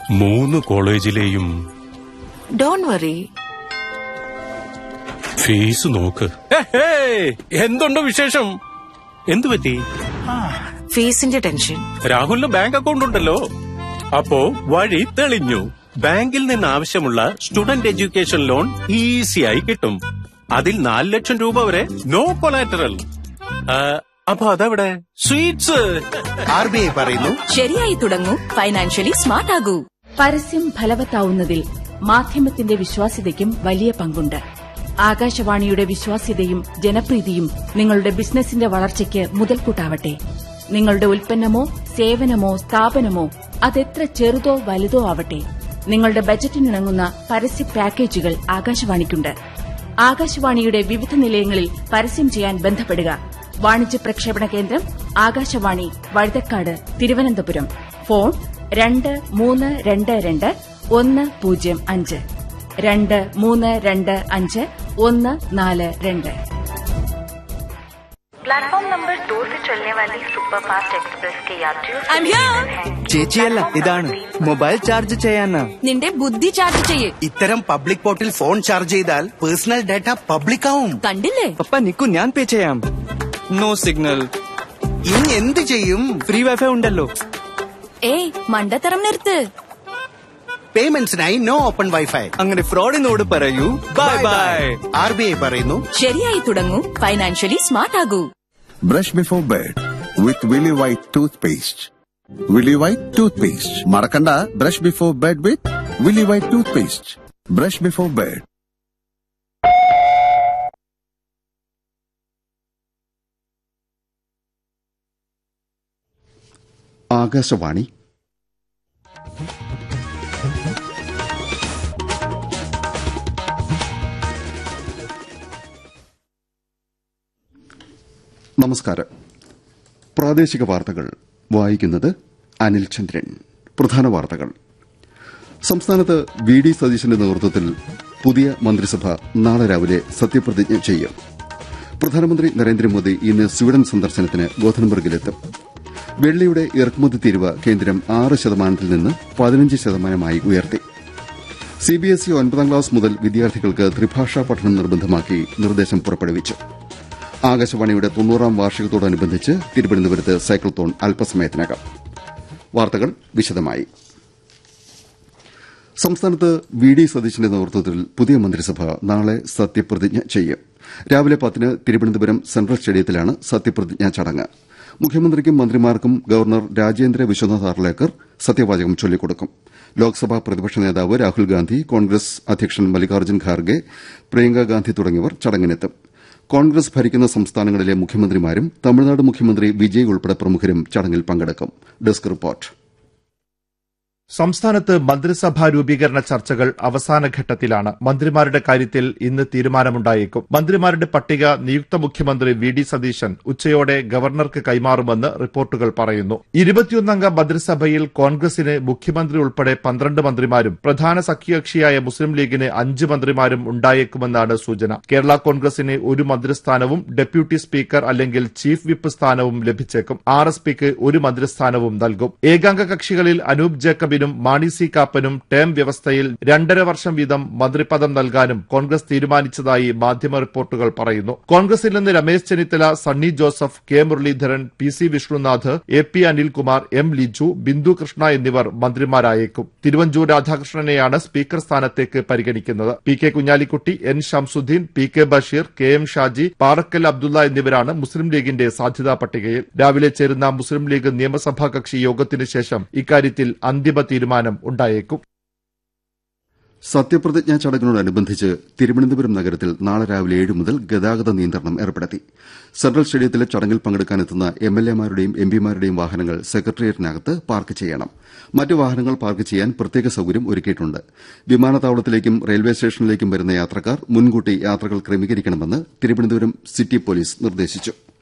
മൂന്ന് കോളേജിലെയും don't worry fees നോക്ക് എന്തുണ്ട് വിശേഷം എന്തു പറ്റി ഫീസിന്റെ ടെൻഷൻ രാഹുലിന് ബാങ്ക് അക്കൗണ്ട് ഉണ്ടല്ലോ അപ്പോ വഴി തെളിഞ്ഞു ബാങ്കിൽ നിന്ന് ആവശ്യമുള്ള സ്റ്റുഡന്റ് എഡ്യൂക്കേഷൻ ലോൺ ഈസിയായി കിട്ടും അതിൽ നാല് ലക്ഷം രൂപ വരെ നോ കൊളാറ്ററൽ അപ്പൊ അതെവിടെ സ്വീറ്റ്സ് ആർ ബി ഐ പറയുന്നു ശരിയായി തുടങ്ങൂ ഫൈനാൻഷ്യലി സ്മാർട്ട് ആകൂ പരസ്യം ഫലവത്താവുന്നതിൽ മാധ്യമത്തിന്റെ വിശ്വാസ്യതയ്ക്കും വലിയ പങ്കുണ്ട് ആകാശവാണിയുടെ വിശ്വാസ്യതയും ജനപ്രീതിയും നിങ്ങളുടെ ബിസിനസിന്റെ വളർച്ചയ്ക്ക് മുതൽക്കൂട്ടാവട്ടെ നിങ്ങളുടെ ഉൽപ്പന്നമോ സേവനമോ സ്ഥാപനമോ അതെത്ര ചെറുതോ വലുതോ ആവട്ടെ നിങ്ങളുടെ ബജറ്റിനിണങ്ങുന്ന പരസ്യ പാക്കേജുകൾ ആകാശവാണിക്കുണ്ട് ആകാശവാണിയുടെ വിവിധ നിലയങ്ങളിൽ പരസ്യം ചെയ്യാൻ ബന്ധപ്പെടുക വാണിജ്യ പ്രക്ഷേപണ കേന്ദ്രം ആകാശവാണി വഴുതക്കാട് തിരുവനന്തപുരം ഫോൺ രണ്ട് മൂന്ന് രണ്ട് രണ്ട് ഒന്ന് പൂജ്യം അഞ്ച് രണ്ട് മൂന്ന് രണ്ട് അഞ്ച് ഒന്ന് നാല് രണ്ട് प्लेटफॉर्म नंबर दो से चलने वाली सुपरफास्ट एक्सप्रेस के यात्रियों से ചേച്ചിയല്ല ഇതാണ് മൊബൈൽ ചാർജ് ചെയ്യാനാ നിന്റെ ബുദ്ധി ചാർജ് ചെയ്യേ ഇത്തരം പബ്ലിക് പോർട്ടിൽ ഫോൺ ചാർജ് ചെയ്താൽ പേഴ്സണൽ ഡാറ്റ പബ്ലിക് ആവും കണ്ടില്ലേ പപ്പ നിക്കു ഞാൻ പേ ചെയ്യാം നോ സിഗ്നൽ ഇനി എന്ത് ചെയ്യും ഫ്രീ വൈഫൈ ഉണ്ടല്ലോ ഏയ് മണ്ടത്തരം നിർത്ത് പേയ്മെന്റ്സിനായി നോ ഓപ്പൺ വൈഫൈ അങ്ങനെ ഫ്രോഡിനോട് പറയൂ bye bye R B I പറയുന്നു ശരിയായി തുടങ്ങൂ ഫൈനാൻഷ്യലി സ്മാർട്ട് ആകൂ Brush before bed with Willy White toothpaste. Willy White toothpaste. Marakanda, brush before bed with Willy White toothpaste. Brush before bed. Akashvani നമസ്കാരം പ്രാദേശിക വാർത്തകൾ വായിക്കുന്നത് അനിൽ ചന്ദ്രൻ പ്രധാന വാർത്തകൾ സംസ്ഥാനത്ത് വി ഡി സതീശന്റെ നേതൃത്വത്തിൽ പുതിയ മന്ത്രിസഭ നാളെ രാവിലെ സത്യപ്രതിജ്ഞ ചെയ്യും പ്രധാനമന്ത്രി നരേന്ദ്രമോദി ഇന്ന് സ്വീഡൻ സന്ദർശനത്തിന് ഗോഥൻബർഗിലെത്തും വെള്ളിയുടെ ഇറക്കുമതി തീരുവ കേന്ദ്രം ആറ് ശതമാനത്തിൽ നിന്ന് പതിനഞ്ച് ശതമാനമായി ഉയർത്തി സിബിഎസ്ഇ ഒൻപതാം ക്ലാസ് മുതൽ വിദ്യാർത്ഥികൾക്ക് ത്രിഭാഷാ പഠനം നിർബന്ധമാക്കി നിർദ്ദേശം പുറപ്പെടുവിച്ചു ആകാശവാണിയുടെ തൊണ്ണൂറാം വാർഷികത്തോടനുബന്ധിച്ച് തിരുവനന്തപുരത്ത് സൈക്കിൾത്തോൺ അല്പസമയത്തിനകം വാർത്തകൾ വിശദമായി സംസ്ഥാനത്ത് വി ഡി സതീശന്റെ നേതൃത്വത്തിൽ പുതിയ മന്ത്രിസഭ നാളെ സത്യപ്രതിജ്ഞ ചെയ്യും രാവിലെ പത്തിന് തിരുവനന്തപുരം സെൻട്രൽ സ്റ്റേഡിയത്തിലാണ് സത്യപ്രതിജ്ഞാ ചടങ്ങ് മുഖ്യമന്ത്രിക്കും മന്ത്രിമാർക്കും ഗവർണർ രാജേന്ദ്ര വിശ്വനാഥ് ആർലേക്കർ സത്യവാചകം ചൊല്ലിക്കൊടുക്കും ലോക്സഭാ പ്രതിപക്ഷ നേതാവ് രാഹുൽ ഗാന്ധി കോൺഗ്രസ് അധ്യക്ഷൻ മല്ലികാർജ്ജുൻ ഖാർഗെ പ്രിയങ്ക ഗാന്ധി തുടങ്ങിയവർ ചടങ്ങിനെത്തും കോൺഗ്രസ് ഭരിക്കുന്ന സംസ്ഥാനങ്ങളിലെ മുഖ്യമന്ത്രിമാരും തമിഴ്നാട് മുഖ്യമന്ത്രി വിജയ് ഉൾപ്പെടെ പ്രമുഖരും ചടങ്ങിൽ പങ്കെടുക്കും ഡെസ്ക് റിപ്പോർട്ട് സംസ്ഥാനത്ത് മന്ത്രിസഭാ രൂപീകരണ ചർച്ചകൾ അവസാന ഘട്ടത്തിലാണ് മന്ത്രിമാരുടെ കാര്യത്തിൽ ഇന്ന് തീരുമാനമുണ്ടായേക്കും മന്ത്രിമാരുടെ പട്ടിക നിയുക്ത മുഖ്യമന്ത്രി വി ഡി സതീശൻ ഉച്ചയോടെ ഗവർണർക്ക് കൈമാറുമെന്ന് റിപ്പോർട്ടുകൾ പറയുന്നു ഇരുപത്തിയൊന്നംഗ മന്ത്രിസഭയിൽ കോൺഗ്രസിന് മുഖ്യമന്ത്രി ഉൾപ്പെടെ പന്ത്രണ്ട് മന്ത്രിമാരും പ്രധാന സഖ്യകക്ഷിയായ മുസ്ലിം ലീഗിന് അഞ്ച് മന്ത്രിമാരും ഉണ്ടായേക്കുമെന്നാണ് സൂചന കേരള കോൺഗ്രസിന് ഒരു മന്ത്രിസ്ഥാനവും ഡെപ്യൂട്ടി സ്പീക്കർ അല്ലെങ്കിൽ ചീഫ് വിപ്പ് സ്ഥാനവും ലഭിച്ചേക്കും ആർ എസ് പിക്ക് ഒരു മന്ത്രിസ്ഥാനവും നൽകും ഏകാംഗ കക്ഷികളിൽ അനൂപ് ജേക്കബിനും മാണി സി കാപ്പനും ടേം വ്യവസ്ഥയിൽ രണ്ടര വർഷം വീതം മന്ത്രിപദം നൽകാനും കോൺഗ്രസ് തീരുമാനിച്ചതായി മാധ്യമ റിപ്പോർട്ടുകൾ പറയുന്നു കോൺഗ്രസിൽ നിന്ന് Ramesh Chennithala Sunny Joseph K Muraleedharan P C Vishnunath A P Anilkumar M Liju Bindu Krishna എന്നിവർ മന്ത്രിമാരായേക്കും തിരുവഞ്ചൂർ രാധാകൃഷ്ണനെയാണ് സ്പീക്കർ സ്ഥാനത്തേക്ക് പരിഗണിക്കുന്നത് P K Kunhalikutty N Shamsuddin P K Basheer K M Shaji Parakkal Abdulla എന്നിവരാണ് മുസ്ലിം ലീഗിന്റെ സാധ്യതാ പട്ടികയിൽ രാവിലെ ചേരുന്ന മുസ്ലിം ലീഗ് നിയമസഭാ കക്ഷി യോഗത്തിന് ശേഷം ഇക്കാര്യത്തിൽ അന്തിമ തീരുമാനം ഉണ്ടായേക്കും സത്യപ്രതിജ്ഞാ ചടങ്ങിനോടനുബന്ധിച്ച് തിരുവനന്തപുരം നഗരത്തിൽ നാളെ രാവിലെ ഏഴ് മുതൽ ഗതാഗത നിയന്ത്രണം ഏർപ്പെടുത്തി സെൻട്രൽ സ്റ്റേഡിയത്തിലെ ചടങ്ങിൽ പങ്കെടുക്കാനെത്തുന്ന എം എൽ എമാരുടെയും എം പിമാരുടെയും വാഹനങ്ങൾ സെക്രട്ടേറിയറ്റിനകത്ത് പാർക്ക് ചെയ്യണം മറ്റു വാഹനങ്ങൾ പാർക്ക് ചെയ്യാൻ പ്രത്യേക സൌകര്യം ഒരുക്കിയിട്ടുണ്ട് വിമാനത്താവളത്തിലേക്കും റെയിൽവേ സ്റ്റേഷനിലേക്കും വരുന്ന യാത്രക്കാർ മുൻകൂട്ടി യാത്രകൾ ക്രമീകരിക്കണമെന്ന് തിരുവനന്തപുരം സിറ്റി പോലീസ് നിർദ്ദേശിച്ചു